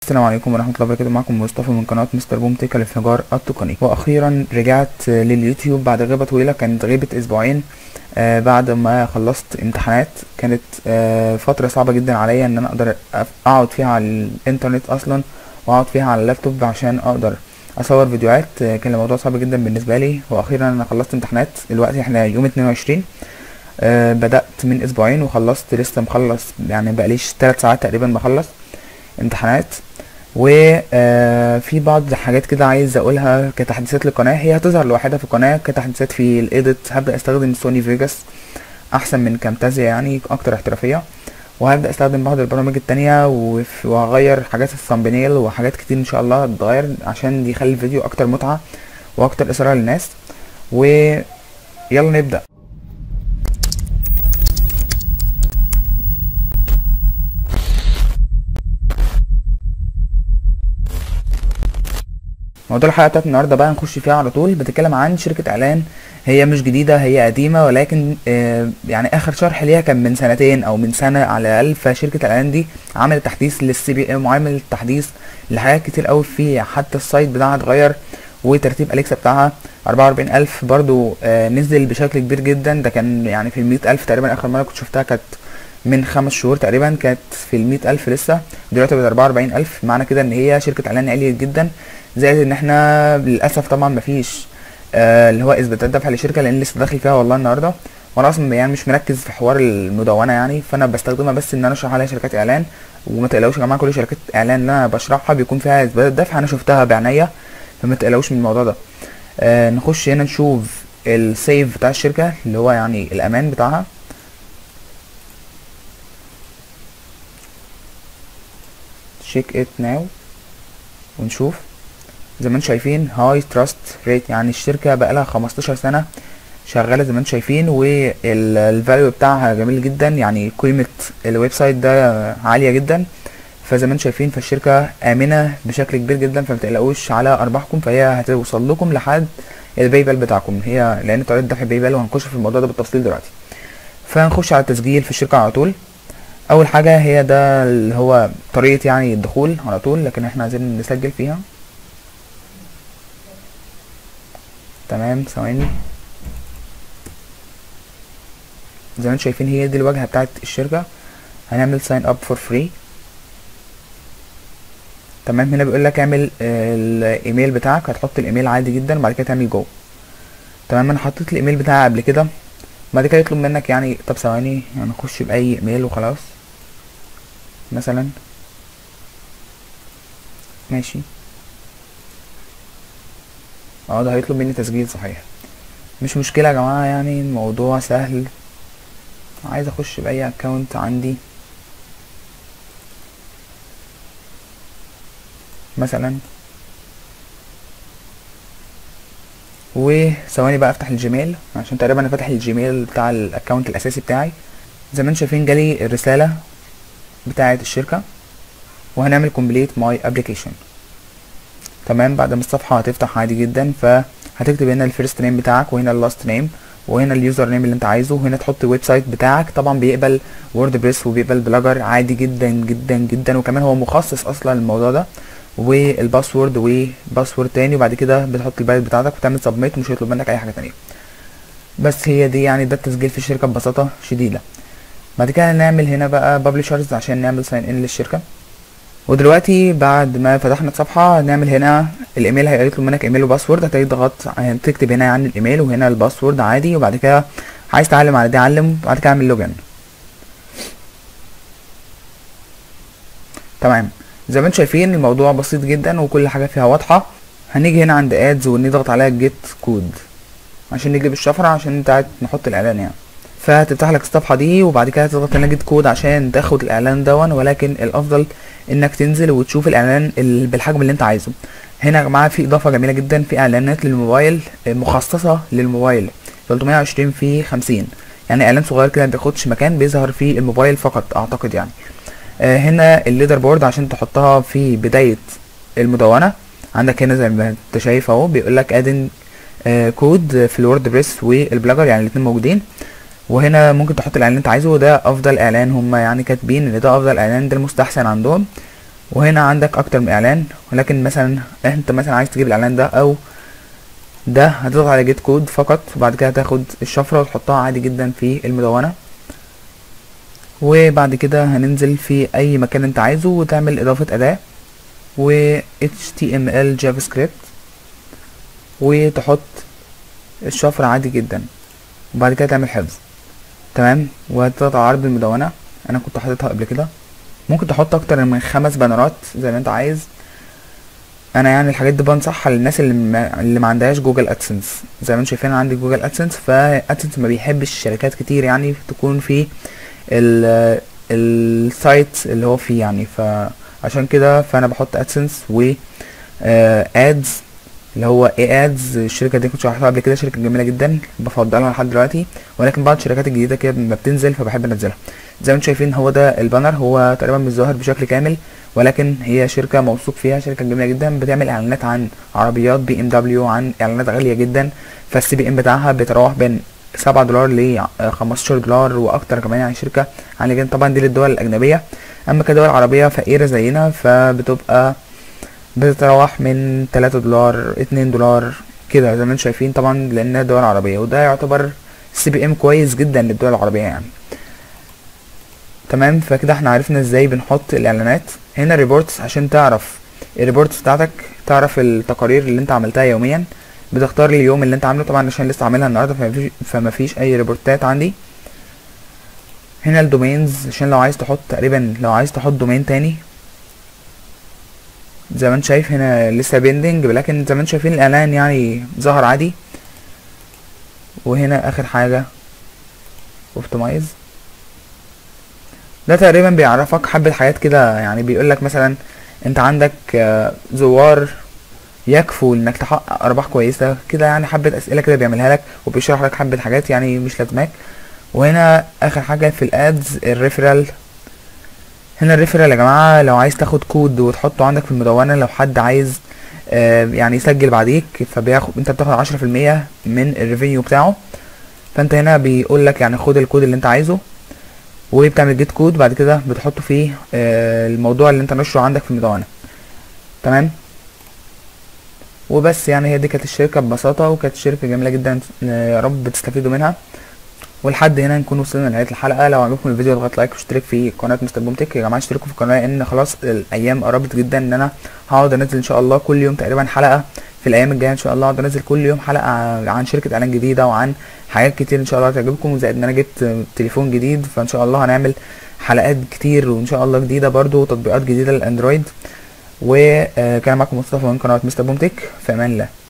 السلام عليكم ورحمة الله وبركاته معكم مصطفى من قناة مستر بوم تك الانفجار التقني وأخيرا رجعت لليوتيوب بعد غيبة طويلة كانت غيبة أسبوعين آه بعد ما خلصت امتحانات كانت آه فترة صعبة جدا عليا إن أنا أقدر أف- أقعد فيها على الإنترنت أصلا وأقعد فيها على اللابتوب عشان أقدر أصور فيديوهات آه كان الموضوع صعب جدا بالنسبة لي وأخيرا أنا خلصت امتحانات دلوقتي احنا يوم 22 آه بدأت من أسبوعين وخلصت لسه مخلص يعني بقاليش تلات ساعات تقريبا بخلص امتحانات وفي بعض حاجات كده عايز اقولها كتحديثات للقناه هي هتظهر لوحدها في القناه كتحديثات في الايديت هبدا استخدم سوني فيجاس احسن من كامتازيا يعني اكتر احترافيه وهبدا استخدم بعض البرامج التانية وف- وهغير حاجات الثامبنيل وحاجات كتير ان شاء الله هتتغير عشان يخلي الفيديو اكتر متعه واكتر اثاره للناس ويلا نبدا موضوع الحلقه بتاعت النهارده بقى نخش فيها على طول بتتكلم عن شركه اعلان هي مش جديده هي قديمه ولكن آه، يعني اخر شرح ليها كان من سنتين او من سنه على الاقل فشركه الاعلان دي عملت تحديث للسي بي ام وعملت تحديث لحاجات كتير قوي فيه حتى السايت بتاعها اتغير وترتيب اليكسا بتاعها 44000 برضو آه، نزل بشكل كبير جدا ده كان يعني في المية ألف تقريبا آخر مرة كنت شفتها كانت من خمس شهور تقريبا كانت في المية ألف لسه دلوقتي بقت أربعة وأربعين ألف معنى كده إن هي شركة إعلان عليت جدا زائد إن إحنا للأسف طبعا مفيش آه اللي هو إثباتات دفع للشركة لأن لسه داخل فيها والله النهاردة وأنا أصلا يعني مش مركز في حوار المدونة يعني فأنا بستخدمها بس إن أنا أشرح عليها شركات إعلان وما تقلقوش يا جماعة كل شركات إعلان اللي أنا بشرحها بيكون فيها إثباتات دفع أنا شفتها بعناية فما تقلقوش من الموضوع ده آه نخش هنا نشوف السيف بتاع الشركة اللي هو يعني الأمان بتاعها check it now ونشوف زي ما انتم شايفين هاي تراست ريت يعني الشركة بقالها 15 سنة شغالة زي ما انتم شايفين والفاليو بتاعها جميل جدا يعني قيمة الويب سايت ده عالية جدا فزي ما انتم شايفين فالشركة آمنة بشكل كبير جدا فما تقلقوش على أرباحكم فهي هتوصل لكم لحد الباي بال بتاعكم هي لأن طريقة دفع الباي بال وهنخش في الموضوع ده بالتفصيل دلوقتي فهنخش على التسجيل في الشركة على طول اول حاجه هي ده اللي هو طريقه يعني الدخول على طول لكن احنا عايزين نسجل فيها تمام ثواني زي ما انتم شايفين هي دي الواجهه بتاعت الشركه هنعمل ساين اب فور فري تمام هنا بيقول لك اعمل آه، الايميل بتاعك هتحط الايميل عادي جدا وبعد كده تعمل جو تمام انا حطيت الايميل بتاعي قبل كده بعد كده يطلب منك يعني طب ثواني هنخش باي ايميل وخلاص مثلا ماشي اه ده هيطلب مني تسجيل صحيح مش مشكلة يا جماعة يعني الموضوع سهل عايز اخش باي اكونت عندي مثلا وثواني بقى افتح الجيميل عشان تقريبا انا فاتح الجيميل بتاع الاكونت الاساسي بتاعي زي ما انتم شايفين جالي الرسالة بتاعة الشركة وهنعمل complete my application تمام بعد ما الصفحة هتفتح عادي جدا فهتكتب هنا الفيرست نيم بتاعك وهنا اللاست نيم وهنا اليوزر نيم اللي انت عايزه وهنا تحط الويب سايت بتاعك طبعا بيقبل ووردبريس وبيقبل بلجر عادي جدا جدا جدا وكمان هو مخصص اصلا للموضوع ده والباسورد وباسورد تاني وبعد كده بتحط البيانات بتاعتك وتعمل سبميت ومش هيطلب منك اي حاجه تانية بس هي دي يعني ده التسجيل في الشركه ببساطه شديده بعد كده نعمل هنا بقى بابليشرز عشان نعمل ساين ان للشركه ودلوقتي بعد ما فتحنا الصفحه هنعمل هنا الايميل هيطلب منك ايميل وباسورد هتضغط هتكتب هنا يعني الايميل وهنا الباسورد عادي وبعد كده عايز تعلم على دي علم وبعد كده اعمل لوجن تمام زي ما انتم شايفين الموضوع بسيط جدا وكل حاجه فيها واضحه هنيجي هنا عند ادز ونضغط عليها جيت كود عشان نجيب الشفره عشان انت نحط الاعلان يعني فهتفتح لك الصفحه دي وبعد كده تضغط هنا جيت كود عشان تاخد الاعلان دون ولكن الافضل انك تنزل وتشوف الاعلان ال- بالحجم اللي انت عايزه هنا يا جماعه في اضافه جميله جدا في اعلانات للموبايل مخصصه للموبايل 320 في 50 يعني اعلان صغير كده ما بياخدش مكان بيظهر في الموبايل فقط اعتقد يعني آه، هنا الليدر بورد عشان تحطها في بداية المدونة عندك هنا زي ما انت شايف اهو بيقول لك ادن كود في الورد بريس والبلاجر يعني الاتنين موجودين وهنا ممكن تحط الاعلان اللي انت عايزه وده افضل اعلان هم يعني كاتبين ان ده افضل اعلان ده المستحسن عندهم وهنا عندك اكتر من اعلان ولكن مثلا انت مثلا عايز تجيب الاعلان ده او ده هتضغط على جيت كود فقط وبعد كده هتاخد الشفرة وتحطها عادي جدا في المدونة وبعد كده هننزل في اي مكان انت عايزه وتعمل اضافة اداة و HTML JavaScript وتحط الشفرة عادي جدا وبعد كده تعمل حفظ تمام وهتضغط على عرض المدونة انا كنت حاططها قبل كده ممكن تحط اكتر من خمس بانرات زي ما انت عايز انا يعني الحاجات دي بنصحها للناس اللي ما, اللي ما عندهاش جوجل ادسنس زي ما انتم شايفين أنا عندي جوجل ادسنس فادسنس ما بيحبش شركات كتير يعني تكون في ال السايت اللي هو فيه يعني فعشان كده فانا بحط ادسنس و ادز اللي هو اي ادز الشركه دي كنت شرحتها قبل كده شركه جميله جدا بفضلها لحد دلوقتي ولكن بعض الشركات الجديده كده ما بتنزل فبحب انزلها زي ما انتم شايفين هو ده البانر هو تقريبا مش ظاهر بشكل كامل ولكن هي شركه موثوق فيها شركه جميله جدا بتعمل اعلانات عن عربيات بي ام دبليو عن اعلانات غاليه جدا فالسي بي ام بتاعها بيتراوح بين سبعة دولار ل 15 دولار واكتر كمان يعني شركه عاليه جدا طبعا دي للدول الاجنبيه اما كدول عربيه فقيره زينا فبتبقى بتتراوح من 3 دولار 2 دولار كده زي ما انتم شايفين طبعا لانها دول عربيه وده يعتبر سي بي ام كويس جدا للدول العربيه يعني تمام فكده احنا عرفنا ازاي بنحط الاعلانات هنا ريبورتس عشان تعرف الريبورتس بتاعتك تعرف التقارير اللي انت عملتها يوميا بتختار اليوم اللي انت عامله طبعا عشان لسه عاملها النهارده فمفيش فمفيش اي ريبورتات عندي هنا الدومينز عشان لو عايز تحط تقريبا لو عايز تحط دومين تاني زي ما انت شايف هنا لسه بيندنج لكن زي ما انت شايفين الاعلان يعني ظهر عادي وهنا اخر حاجه اوبتمايز ده تقريبا بيعرفك حبة حاجات كده يعني بيقولك مثلا انت عندك زوار يكفوا انك تحقق ارباح كويسة كده يعني حبة اسئلة كده بيعملها لك وبيشرح لك حبة حاجات يعني مش لازماك وهنا اخر حاجة في الادز الريفرال هنا الريفرال يا جماعة لو عايز تاخد كود وتحطه عندك في المدونة لو حد عايز آه يعني يسجل بعديك فبياخد انت بتاخد عشرة في المية من الريفينيو بتاعه فانت هنا بيقول لك يعني خد الكود اللي انت عايزه وبتعمل جيت كود بعد كده بتحطه فيه آه الموضوع اللي انت نشره عندك في المدونة تمام وبس يعني هي دي كانت الشركة ببساطة وكانت شركة جميلة جدا يا رب تستفيدوا منها ولحد هنا نكون وصلنا لنهاية الحلقة لو عجبكم الفيديو اضغط لايك واشترك في قناة مستر بومتك يا جماعة اشتركوا في القناة لان خلاص الايام قربت جدا ان انا هقعد انزل ان شاء الله كل يوم تقريبا حلقة في الايام الجاية ان شاء الله هقعد انزل كل يوم حلقة عن شركة اعلان جديدة وعن حاجات كتير ان شاء الله تعجبكم وزائد ان انا جبت تليفون جديد فان شاء الله هنعمل حلقات كتير وان شاء الله جديدة برضو وتطبيقات جديدة للاندرويد وكان معكم مصطفى من قناة مستر بومتك في امان الله